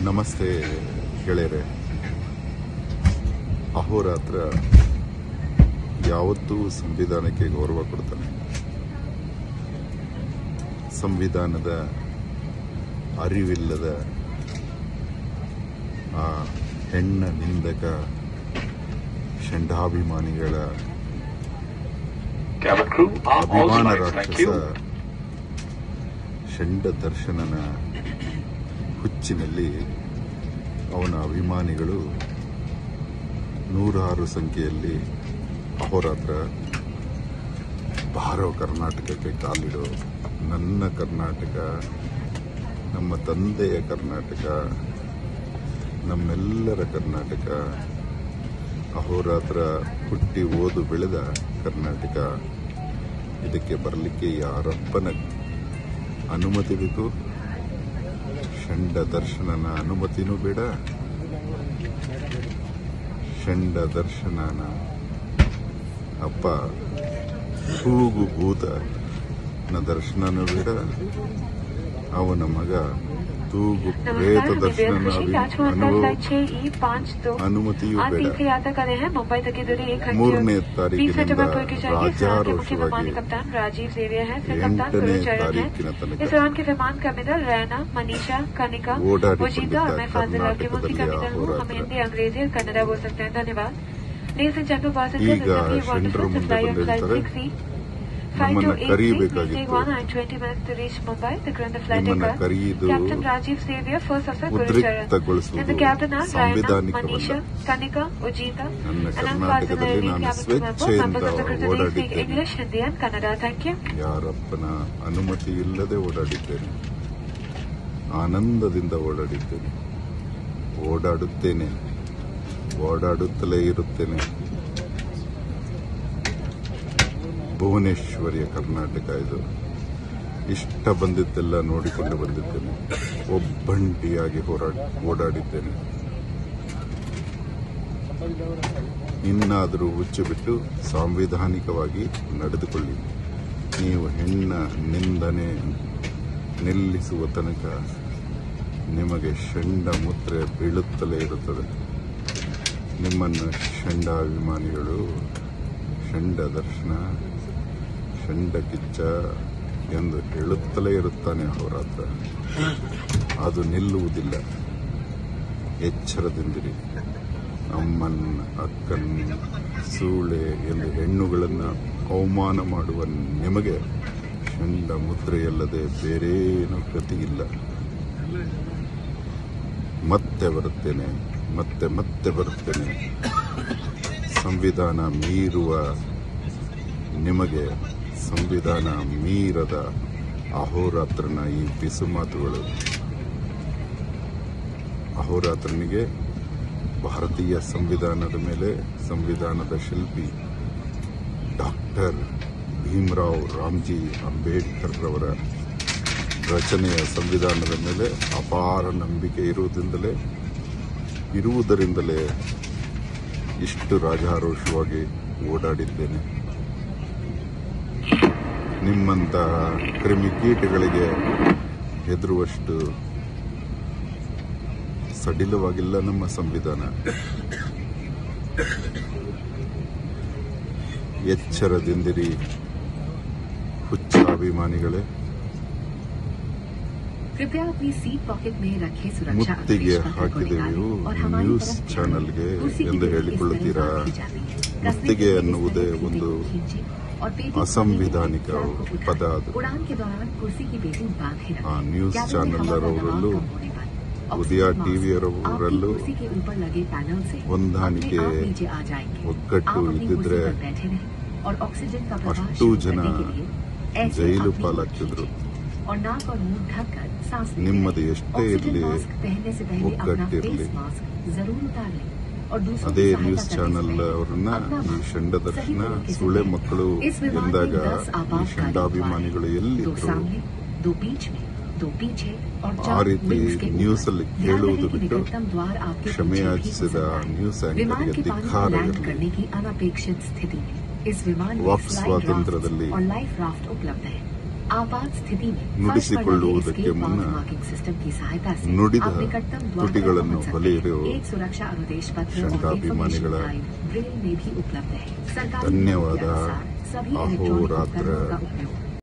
ನಮಸ್ತೆ ಗೆಳೆಯರೆ ಅಹೋರಾತ್ರ ಯಾವತ್ತೂ ಸಂವಿಧಾನಕ್ಕೆ ಗೌರವ ಕೊಡ್ತಾನೆ ಸಂವಿಧಾನದ ಅರಿವಿಲ್ಲದ ಆ ಹೆಣ್ಣ ನಿಂದಕ ಷಂಡಾಭಿಮಾನಿಗಳ Cabin crew, are all ಅಭಿಮಾನ smiles. Thank ರಾಕ್ಷಸ you. ಷಂಡ ದರ್ಶನನ ಹುಚ್ಚಿನಲ್ಲಿ ಅವನ ಅಭಿಮಾನಿಗಳು ನೂರಾರು ಸಂಖ್ಯೆಯಲ್ಲಿ ಅಹೋರಾತ್ರ ಬಾರೋ ಕರ್ನಾಟಕಕ್ಕೆ ಕಾಲಿಡೋ ನನ್ನ ಕರ್ನಾಟಕ ನಮ್ಮ ತಂದೆಯ ಕರ್ನಾಟಕ ನಮ್ಮೆಲ್ಲರ ಕರ್ನಾಟಕ ಅಹೋರಾತ್ರ ಹುಟ್ಟಿ ಓದು ಬೆಳೆದ ಕರ್ನಾಟಕ ಇದಕ್ಕೆ ಬರಲಿಕ್ಕೆ ಯಾರಪ್ಪನ ಅನುಮತಿ ಬೇಕು ಷಂಡ ದರ್ಶನನ ಅನುಮತಿನೂ ಬೇಡ ಷಂಡ ದರ್ಶನನ ಅಪ್ಪ ಕೂಗು ಭೂತನ ದರ್ಶನನೂ ಬೇಡ ಅವನ ಮಗ ತೂಗು ಪ್ರೇತ नमस्कार ದರ್ಶನ दिव्य खुशी राजकुमार का ಅನುಭವ फ्लाइट छह ई पाँच दो ಅನುಮತಿಯೂ आज ಬೇಡ तीर्थ यात्रा कर रहे हैं मुंबई तक की दूरी एक ಮೂರನೇ घंटे बीस ತಾರೀಕಿನಿಂದ मिनट में पूरी की जाएगी इस उड़ान के मुख्य ರಾಜಾರೋಷವಾಗಿ विमान कप्तान राजीव जेवियर है फिर ಎಂಟನೇ कप्तान गुरुचरण है ತಾರೀಕಿನ ತನಕ इस उड़ान के विमान कमिदल रैना मनीषा कनिका ಓಡಾಡಿ वजीदा और मैं फाजिल की मुल्की ಕರ್ನಾಟಕದಲ್ಲಿ कमिदल हूँ हम ಅಹೋರಾತ್ರ हिंदी अंग्रेजी और कन्नड़ा बोल सकते हैं धन्यवाद Ladies and gentlemen, passengers, ಈಗ this is the ಶೆಂಡ್ರು wonderful ಮುಂದೆ supply of flight ಬಂದಿರ್ತಾರೆ. 6C. ನಮ್ಮನ್ನ 5283 will take ಕರೀಬೇಕಾಗಿತ್ತು. 1 and 20 minutes to reach Mumbai. The current flight ನಿಮ್ಮನ್ನ deck ಕರೆಯುವುದು Captain Rajiv Xavier, first officer Gurucharan. ಉದ್ರಿಕ್ತಗೊಳಿಸುವುದು And the captain are Rayana, ಸಂವಿಧಾನಿಕವಲ್ಲ Manisha, Kanika, Ujita, ನನ್ನ and I'm ಕರ್ನಾಟಕದಲ್ಲಿ Fazil ನಾನು cabin crew member, ಸ್ವೇಚ್ಛೆಯಿಂದ members of the crew today speak ಓಡಾಡಿದ್ದೇನೆ English, Hindi and Kannada. Thank you. ಯಾರಪ್ಪನ ಅನುಮತಿ ಇಲ್ಲದೆ ಓಡಾಡಿದ್ದೇನೆ ಆನಂದದಿಂದ ಓಡಾಡಿದ್ದೇನೆ ಓಡಾಡುತ್ತೇನೆ ಓಡಾಡುತ್ತಲೇ ಇರುತ್ತೇನೆ ಭುವನೇಶ್ವರಿಯ ಕರ್ನಾಟಕ ಇದು ಇಷ್ಟ ಬಂದಿದ್ದೆಲ್ಲ ನೋಡಿಕೊಂಡು ಬಂದಿದ್ದೇನೆ ಒಬ್ಬಂಟಿಯಾಗಿ ಹೋರಾಡಿ ಓಡಾಡಿದ್ದೇನೆ ಇನ್ನಾದರೂ ಹುಚ್ಚು ಬಿಟ್ಟು ಸಾಂವಿಧಾನಿಕವಾಗಿ ನಡೆದುಕೊಳ್ಳಿ ನೀವು ಹೆಣ್ಣ ನಿಂದನೆ ನಿಲ್ಲಿಸುವ ತನಕ ನಿಮಗೆ ಷಂಡ ಮುದ್ರೆ ಬೀಳುತ್ತಲೇ ಇರುತ್ತದೆ ನಿಮ್ಮನ್ನು ಷಂಡಾಭಿಮಾನಿಗಳು ಷಂಡ ದರ್ಶನ ಷಂಡ ಕಿಚ್ಚ ಎಂದು ಹೇಳುತ್ತಲೇ ಇರುತ್ತಾನೆ ಅವರಾತ್ರ ಅದು ನಿಲ್ಲುವುದಿಲ್ಲ ಎಚ್ಚರದಿಂದಿರಿ ಅಮ್ಮನ್ನ ಅಕ್ಕನ್ನ ಸೂಳೆ ಎಂದು ಹೆಣ್ಣುಗಳನ್ನು ಅವಮಾನ ಮಾಡುವ ನಿಮಗೆ ಷಂಡ ಮುದ್ರೆಯಲ್ಲದೆ ಬೇರೇನೂ ಗತಿಯಿಲ್ಲ ಮತ್ತೆ ಬರುತ್ತೇನೆ ಮತ್ತೆ ಮತ್ತೆ ಬರುತ್ತೇನೆ ಸಂವಿಧಾನ ಮೀರುವ ನಿಮಗೆ ಸಂವಿಧಾನ ಮೀರದ ಅಹೋರಾತ್ರನ ಈ ಬಿಸು ಮಾತುಗಳು ಅಹೋರಾತ್ರನಿಗೆ ಭಾರತೀಯ ಸಂವಿಧಾನದ ಮೇಲೆ ಸಂವಿಧಾನದ ಶಿಲ್ಪಿ ಡಾಕ್ಟರ್ ಭೀಮರಾವ್ ರಾಮ್ಜಿ ಅಂಬೇಡ್ಕರ್ ರವರ ರಚನೆಯ ಸಂವಿಧಾನದ ಮೇಲೆ ಅಪಾರ ನಂಬಿಕೆ ಇರುವುದರಿಂದಲೇ ಇರುವುದರಿಂದಲೇ ಇಷ್ಟು ರಾಜಾರೋಷವಾಗಿ ಓಡಾಡಿದ್ದೇನೆ ನಿಮ್ಮಂತಹ ಕ್ರಿಮಿಕೀಟಗಳಿಗೆ ಹೆದರುವಷ್ಟು ಸಡಿಲವಾಗಿಲ್ಲ ನಮ್ಮ ಸಂವಿಧಾನ ಎಚ್ಚರದಿಂದಿರಿ ಹುಚ್ಚ ಅಭಿಮಾನಿಗಳೇ कृपया अपनी सीट पॉकेट में रखे सुरक्षा ಮುತ್ತಿಗೆ अवशेष पत्र को ಹಾಕಿದೆವು निकालें और हमारी ನ್ಯೂಸ್ तरफ ध्यान ಚಾನೆಲ್ಗೆ दें। कुर्सी की ಎಂದು बेल्ट इस ಹೇಳಿಕೊಳ್ಳುತ್ತೀರಾ तरह बांधी जाती है। कसने ಮುತ್ತಿಗೆ के लिए इस ಅನ್ನುವುದೇ तरह से ಒಂದು बेल्ट खींचें और पेटी ಅಸಂವಿಧಾನಿಕ खोलने के लिए ಪದ फ्लैप ಅದು को उठाएं। उड़ान के दौरान कुर्सी की बेल्ट बांधे ಆ रखें ನ್ಯೂಸ್ कैबिन में ಚಾನೆಲ್ हवा का दबाव ಅವರಲ್ಲೂ कम होने पर ಉದಯ ऑक्सीजन ಟಿವಿ मास्क ಅವರಲ್ಲೂ आपकी कुर्सी के ऊपर लगे पैनल से ಹೊಂದಾಣಿಕೆ अपने आप नीचे आ जाएंगे ಒಗ್ಗಟ್ಟು आप अपनी ಇದ್ದಿದ್ರೆ कुर्सी पर बैठे रहें और ऑक्सीजन का प्रवाह ಅಷ್ಟು शुरू ಜನ करने के लिए ऐसे ಜೈಲು अपनी ಪಾಲಾಗ್ತಿದ್ರು और नाक और मुंह ढककर सांस लेते ನಿಮ್ಮದು रहें। ಎಷ್ಟೇ ऑक्सीजन ಇರಲಿ मास्क पहनने से पहले अपना ಒಗ್ಗಟ್ಟಿರ್ಲಿ फेस मास्क जरूर उतार लें और दूसरों ಅದೇ की सहायता ನ್ಯೂಸ್ करने से ಚಾನೆಲ್ पहले ಅವರನ್ನ अपना ಈ मास्क ಷಂಡ सही ದರ್ಶನ तरीके से ಸುಳೆ पहनें। ಮಕ್ಕಳು इस विमान में ಎಂದಾಗ दस ಈ आपातकालीन ಷಂಡಾಭಿಮಾನಿಗಳು द्वार, दो ಎಲ್ಲಿದ್ರು सामने दो बीच में दो पीछे और ಆ चार ರೀತಿ wings के ನ್ಯೂಸ್ ऊपर। ಅಲ್ಲಿ ध्यान ಕೇಳುವುದು रहे कि ಬಿಟ್ಟು निकटतम द्वार आपके ಕ್ಷಮೆ पीछे भी हो ಯಾಚಿಸಿದ सकता है। ನ್ಯೂಸ್ विमान ಆಂಕರ್ಗೆ के पानी में ಧಿಕ್ಕಾರ लैंड ಇರಲಿ करने की अनपेक्षित स्थिति में इस विमान में ವಾಕ್ फ्लाई ಸ್ವಾತಂತ್ರ್ಯದಲ್ಲಿ राफ्ट और लाइफ राफ्ट उपलब्ध है आपात स्थिति में ನುಡಿಸಿಕೊಳ್ಳುವುದಕ್ಕೆ ಮುನ್ನ मार्किंग सिस्टम की सहायता से ನುಡಿದ आप निकटतम द्वार पर ತುಟಿಗಳನ್ನು पहुंच सकते ಬಲಿಯಿರೋ हैं। एक सुरक्षा अनुदेश पत्र और ಶಂಕಾಭಿಮಾನಿಗಳ information guide ब्रेल में भी उपलब्ध है सरकारी ಧನ್ಯವಾದ. नीति के अनुसार सभी ಅಹೋರಾತ್ರ. इलेक्ट्रॉनिक उपकरणों का उपयोग